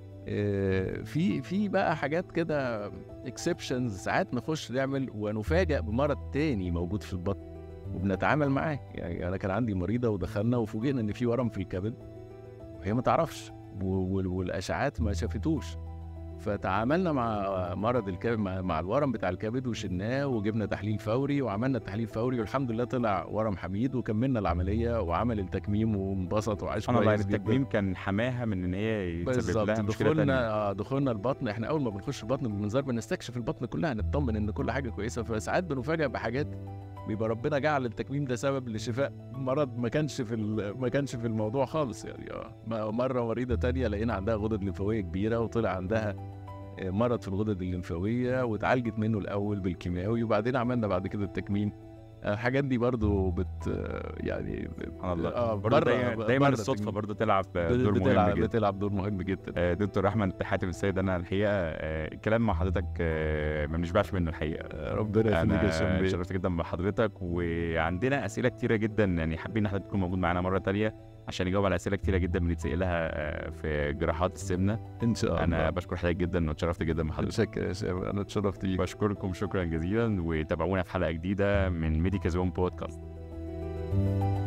آه، في في بقى حاجات كده اكسبشنز ساعات نخش نعمل ونفاجئ بمرض تاني موجود في البطن وبنتعامل معاه يعني انا كان عندي مريضه ودخلنا وفوجئنا ان في ورم في الكبد وهي ما تعرفش و- وال- والاشعاعات ما شافتوش فتعاملنا مع مرض الكبد مع, مع الورم بتاع الكبد وشلناه وجبنا تحليل فوري وعملنا التحليل فوري والحمد لله طلع ورم حميد وكملنا العمليه وعمل التكميم وانبسط وعاش سبحان الله كويس يعني جدا التكميم كان حماها من ان هي يتسبب بالظبط لها مشكله دخولنا تانية آه دخولنا البطن احنا اول ما بنخش البطن بالمنظار بنستكشف البطن كلها نطمن ان كل حاجه كويسه فساعات بنفاجئ بحاجات بيبقى ربنا جعل التكميم ده سبب لشفاء مرض ما كانش في ال- ما كانش في الموضوع خالص يعني اه م- مره مريضه تانية لقينا عندها غدد لمفاويه كبيره وطلع عندها آه، مرض في الغدد الليمفاويه واتعالجت منه الاول بالكيماوي وبعدين عملنا بعد كده التكميم آه، الحاجات دي برضو بت آه، يعني سبحان الله آه، برضه بره- دايما, دايما بره الصدفه التكميم. برضه تلعب دور مهم بتلعب جدا بتلعب دور مهم جدا آه، دكتور احمد حاتم السيد انا الحقيقه آه، الكلام مع حضرتك آه، ما بنشبعش منه الحقيقه ربنا يخليك يا انا شمبي اتشرفت جدا بحضرتك وعندنا اسئله كتيره جدا يعني حابين ان حضرتك تكون موجود معانا مره تانية عشان نجاوب على اسئله كتيره جدا بنتسالها آه، في جراحات السمنه ان شاء الله انا بشكر حضرتك جدا واتشرفت جدا بحضرتك متشكر يا شباب انا اتشرفت بيك بشكركم شكرا جزيلا وتابعونا في حلقه جديده من ميديكا زون بودكاست